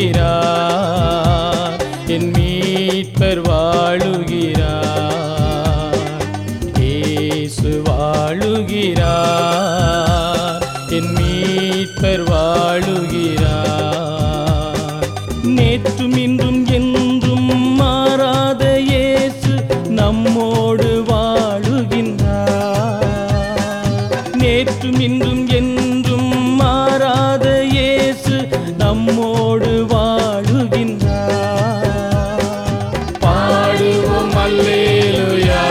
வாழுகிறார் என் மீட்பர் வாழுகிறார் இயேசு வாழுகிறார் என் மீட்பர் வாழுகிறார் நேற்றும் இன்றும் என்றும் மாறாத இயேசு நம்மோடு வாழுகின்றார் நேற்றும் இன்றும் என்றும் மாறாத இயேசு நம்மோடு வாழுகின்றார் பாடுவோம் அல்லேலுயா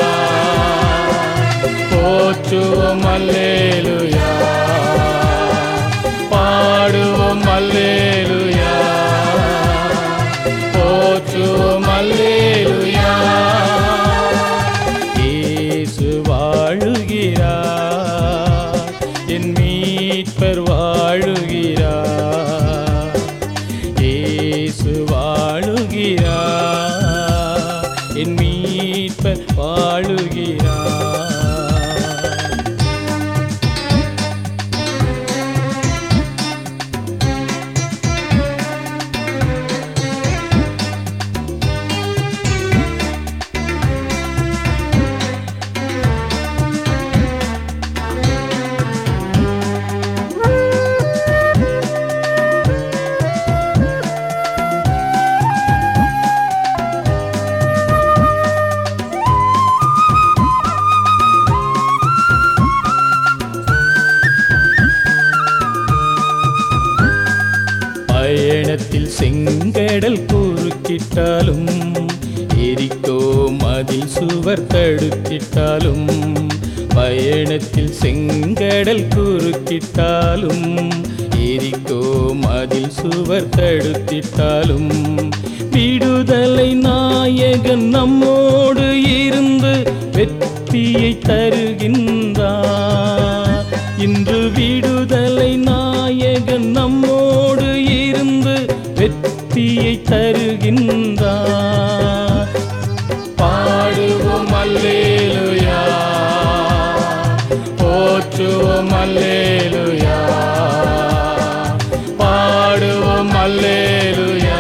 போற்றுவோம் அல்லேலுயா பாடுவோம் அல்லேலுயா போற்றுவோம் அல்லேலுயா இயேசு வாழுகிறார் என் மீட்பர் வாழுகிறார் இயேசு வாழுகிறார் என் மீட்பர் வாழுகிறார் பயணத்தில் செங்கடல் குறுக்கிட்டாலும் எரிக்கோ மதில் சுவர் தடுத்திட்டாலும் பயணத்தில் செங்கடல் குறுக்கிட்டாலும் எரிக்கோ மதில் சுவர் தடுத்திட்டாலும் விடுதலை நாயகன் நம்மோடு இருந்து வெற்றியை தருகின்றார் இன்று விடுதலை நாயகன் நம்மோடு இருந்து வெற்றியை தருகின்றார் பாடுவோம் அல்லேலுயா போற்றுவோம் அல்லேலுயா பாடுவோம் அல்லேலுயா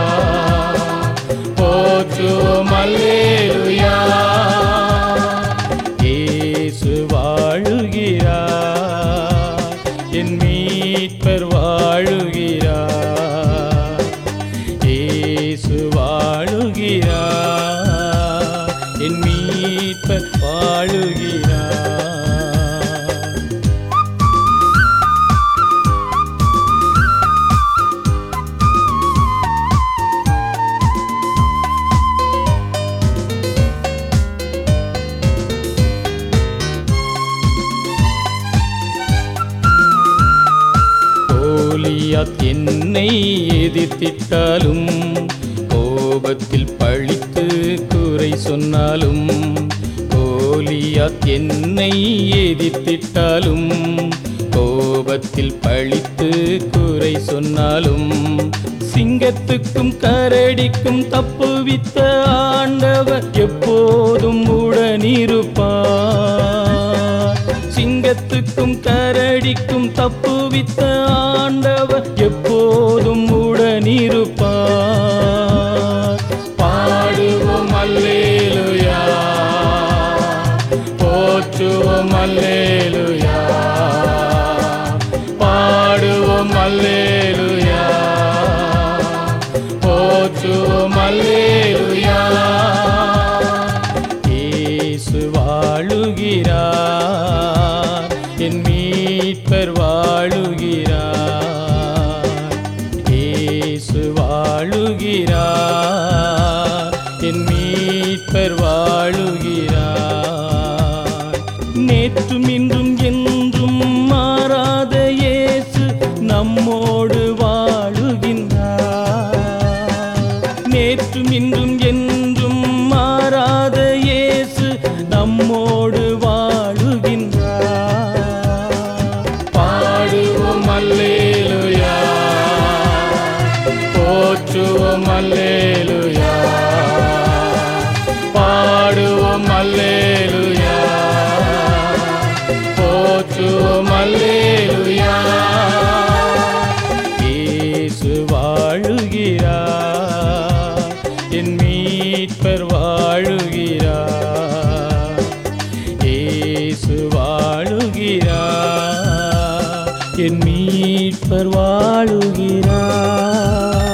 போற்றுவோம் அல்லேலுயா இயேசு வாழுகிறார் என் மீட்பர் வாழுகிறார் இயேசு வாழுகிறார் என் மீட்பர் வாழுகிறார் கோலியாத் என்னை எதிர்த்திட்டாலும் கோபத்தில் பழித்து குறை சொன்னாலும் கோலியாத் என்னை எதிர்த்திட்டாலும் கோபத்தில் பழித்து குறை சொன்னாலும் சிங்கத்துக்கும் கரடிக்கும் தப்புவித்த ஆண்டவர் எப்போதும் உடனிருப்பார் சிங்கத்துக்கும் கரடிக்கும் தப்புவித்த ஆண்டவர் எப்போதும் உடனிருப்பார் பாடுவோம் அல்லேலுயா போற்றுவோம் அல்லேலுயா பாடுவோம் அல்லேலுயா போற்றுவோம் அல்லேலுயா இயேசு வாழுகிறார் என் மீட்பர் வாழுகிறார் இயேசு வாழுகிறார் என் மீட்பர் வாழுகிறார் நேற்றும் இன்றும் என்றும் மாறாத இயேசு நம்மோடு வாழுகின்றார் நேற்றும் இன்றும் என்றும் மாறாத இயேசு நம்மோடு வாழுகின்றார் பாடுவோம் அல்லேலுயா போற்றுவோம் அல்லேலுயா பாடுவோம் அல்லேலுயா மீட்பர் வாழுகிறார் இயேசு வாழுகிறார் என் மீட்பர் வாழுகிறார்